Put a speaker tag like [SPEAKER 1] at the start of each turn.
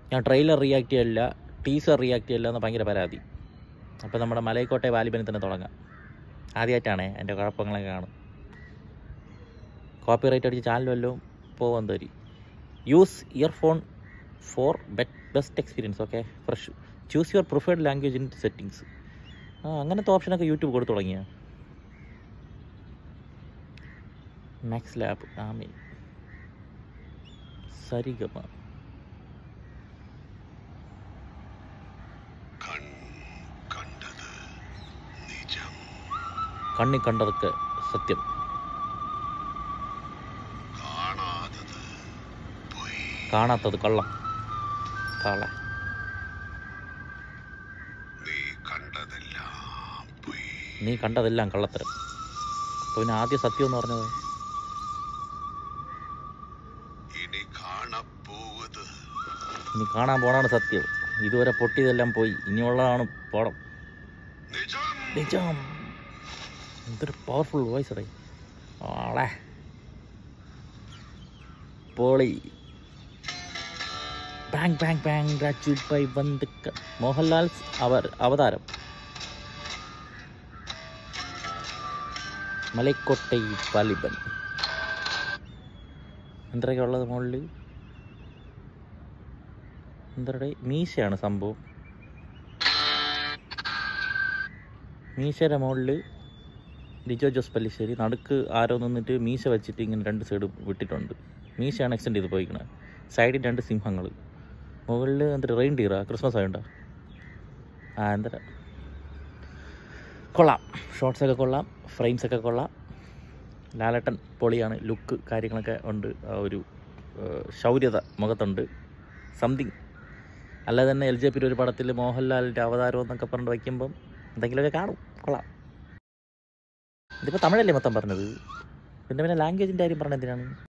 [SPEAKER 1] ഞാൻ trailer react ചെയ്യില്ല teaser react ചെയ്യില്ല എന്ന് ഭയങ്കര പരാതി അപ്പോൾ നമ്മുടെ മലൈക്കോട്ടെ വാലിബനെ തന്നെ തുടങ്ങാം ആദ്യമായിട്ടാണേ എൻ്റെ കുഴപ്പങ്ങളൊക്കെ കാണും കോപ്പി റൈറ്റ് അടിച്ച് ചാനൽ വല്ലതും പോകാൻ തരി use earphone for best experience okay fresh choose your preferred language in settings ആ അങ്ങനത്തെ ഓപ്ഷനൊക്കെ യൂട്യൂബ് കൊടുത്തു തുടങ്ങിയ മാക്സ് ലാബ് ആമീൻ സരിഗമ
[SPEAKER 2] കണ്ടത് നിജം
[SPEAKER 1] കണ്ണി കണ്ടതൊക്കെ സത്യം
[SPEAKER 2] കാണാതത് പൊയ്
[SPEAKER 1] കാണാത്തത് കള്ളം കാള
[SPEAKER 2] നീ കണ്ടതെല്ലാം പൊയ്
[SPEAKER 1] നീ കണ്ടതെല്ലാം കള്ളത്തരം അപ്പോൾ പിന്നെ ആദ്യ സത്യം എന്ന് പറഞ്ഞത്
[SPEAKER 2] ഇനി കാണപ്പോവത്
[SPEAKER 1] നീ കാണാൻ പോണാണ് സത്യം ഇതുവരെ പൊട്ടിയതെല്ലാം പോയി ഇനിയുള്ളതാണ് പോണം
[SPEAKER 2] നിജം
[SPEAKER 1] നിജം എന്തൊരു പവർഫുൾ വോയിസ് അടേ ആളെ പോളി ബാങ് ബാങ് ബാങ് രാജു ബൈ ബന്ധുക്ക മോഹൻലാൽ അവർ അവതാരം മലൈക്കോട്ടൈ വാലിബൻ എന്തൊക്കെ ഉള്ളത് മുകളിൽ എന്തരടെ മീശയാണ് സംഭവം മീശയുടെ മുകളിൽ ലിജോ ജോസ് പല്ലിശ്ശേരി നടുക്ക് ആരോ നിന്നിട്ട് മീശ വെച്ചിട്ട് ഇങ്ങനെ രണ്ട് സൈഡ് വിട്ടിട്ടുണ്ട് മീശയാണ് എക്സ്റ്റെൻഡ് ചെയ്ത് പോയിക്കണത് സൈഡിൽ രണ്ട് സിംഹങ്ങൾ മുകളിൽ എന്തൊരു റെയിൻ ഡീറാ ക്രിസ്മസ് ആയണ്ട ആ എന്തര കൊള്ളാം ഷോർട്സ് ഒക്കെ കൊള്ളാം ഫ്രെയിംസ് ഒക്കെ കൊള്ളാം ലാലട്ടൻ പൊളിയാണ് ലുക്ക് കാര്യങ്ങളൊക്കെ ഉണ്ട് ആ ഒരു ഏഹ്, ശൗര്യത മുഖത്തുണ്ട് സംതിങ് അല്ലാതെ തന്നെ എൽ ജെ പിയുടെ ഒരു പടത്തിൽ മോഹൻലാലിൻ്റെ അവതാരം എന്നൊക്കെ പറഞ്ഞിട്ട് വയ്ക്കുമ്പം എന്തെങ്കിലുമൊക്കെ കാണും കൊള്ളാം ഇതിപ്പോൾ തമിഴല്ലേ മൊത്തം പറഞ്ഞത് പിന്നെ പിന്നെ ലാംഗ്വേജിൻ്റെ കാര്യം പറഞ്ഞ എന്തിനാണ്